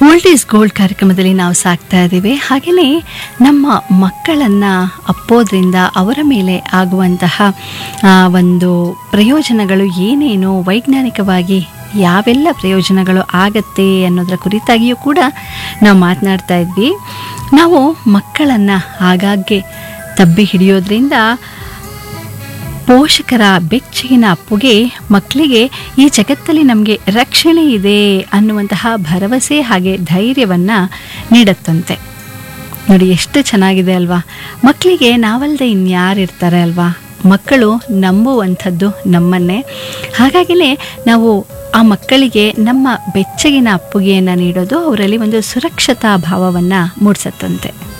old is gold ಕಾರ್ಯಕ್ರಮದಲ್ಲಿ ನಾವು ಸಾಕ್ತಾ ಇದ್ದೀವಿ ಹಾಗೆಯೇ ನಮ್ಮ ಮಕ್ಕಳನ್ನು ಅಪ್ಪೋದ್ರಿಂದ ಅವರ ಮೇಲೆ ಆಗುವಂತಹ ಆ, ಒಂದು ಪ್ರಯೋಜನಗಳು ಏನೇನು ವೈಜ್ಞಾನಿಕವಾಗಿ ಯಾವೆಲ್ಲ ಪ್ರಯೋಜನಗಳು ಆಗತ್ತೆ ಅನ್ನೋದರ ಕುರಿತಾಗಿಯೂ ಕೂಡ ನಾವು ಮಾತನಾಡ್ತಾ ಇದ್ವಿ ನಾವು ಮಕ್ಕಳನ್ನು ಆಗಾಗ್ಗೆ ತಬ್ಬಿ ಹಿಡಿಯೋದ್ರಿಂದ ಪೋಷಕರ ಬೆಚ್ಚಗಿನ ಅಪ್ಪುಗೆ ಮಕ್ಕಳಿಗೆ ಈ ಜಗತ್ತಲ್ಲಿ ನಮಗೆ ರಕ್ಷಣೆ ಇದೆ ಅನ್ನುವಂತಹ ಭರವಸೆ ಹಾಗೆ ಧೈರ್ಯವನ್ನು ನೀಡುತ್ತಂತೆ ನೋಡಿ ಎಷ್ಟು ಚೆನ್ನಾಗಿದೆ ಅಲ್ವಾ ಮಕ್ಕಳಿಗೆ ನಾವಲ್ಲದೆ ಇನ್ಯಾರಿರ್ತಾರೆ ಅಲ್ವಾ ಮಕ್ಕಳು ನಂಬುವಂಥದ್ದು ನಮ್ಮನ್ನೇ ಹಾಗಾಗಿನೇ ನಾವು ಆ ಮಕ್ಕಳಿಗೆ ನಮ್ಮ ಬೆಚ್ಚಗಿನ ಅಪ್ಪುಗೆಯನ್ನು ನೀಡೋದು ಅವರಲ್ಲಿ ಒಂದು ಸುರಕ್ಷತಾ ಭಾವವನ್ನು ಮೂಡಿಸತ್ತಂತೆ